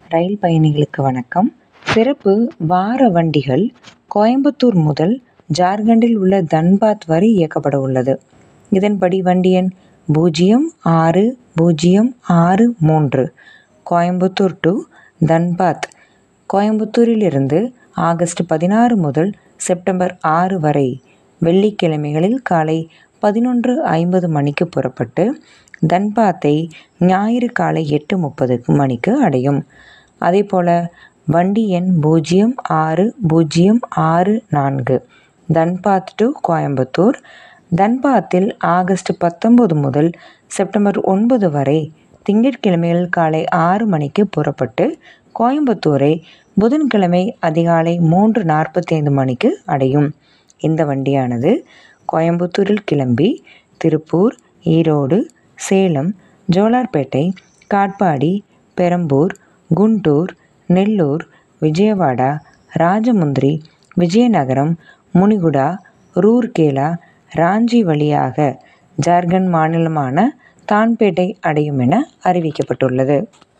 ரயில் பயணிகளுக்கு வணக்கம் சிறப்பு வார வண்டிகள் கோயம்புத்தூர் முதல் ஜார்க்கண்டில் உள்ள தன்பாத் வரை இயக்கப்பட உள்ளது இதன்படி வண்டி எண் பூஜ்ஜியம் ஆறு பூஜ்ஜியம் ஆறு மூன்று கோயம்புத்தூர் டு தன்பாத் கோயம்புத்தூரிலிருந்து ஆகஸ்ட் பதினாறு முதல் செப்டம்பர் ஆறு வரை வெள்ளிக்கிழமைகளில் காலை பதினொன்று ஐம்பது மணிக்கு புறப்பட்டு தன்பாத்தை ஞாயிறு காலை எட்டு முப்பது மணிக்கு அடையும் அதேபோல் வண்டி எண் பூஜ்ஜியம் ஆறு பூஜ்ஜியம் ஆறு நான்கு தன்பாத் டு கோயம்புத்தூர் தன்பாத்தில் ஆகஸ்ட் பத்தொம்பது முதல் செப்டம்பர் ஒன்பது வரை திங்கட்கிழமைகள் காலை ஆறு மணிக்கு புறப்பட்டு கோயம்புத்தூரை புதன்கிழமை அதிகாலை மூன்று நாற்பத்தைந்து மணிக்கு அடையும் இந்த வண்டியானது கோயம்புத்தூரில் கிளம்பி திருப்பூர் ஈரோடு சேலம் ஜோலார்பேட்டை காட்பாடி பெரம்பூர் குண்டூர் நெல்லூர் விஜயவாடா ராஜமுந்திரி விஜயநகரம் முனிகுடா ரூர்கேலா ராஞ்சி வழியாக ஜார்க்கண்ட் மாநிலமான தான்பேட்டை அடையும் என அறிவிக்கப்பட்டுள்ளது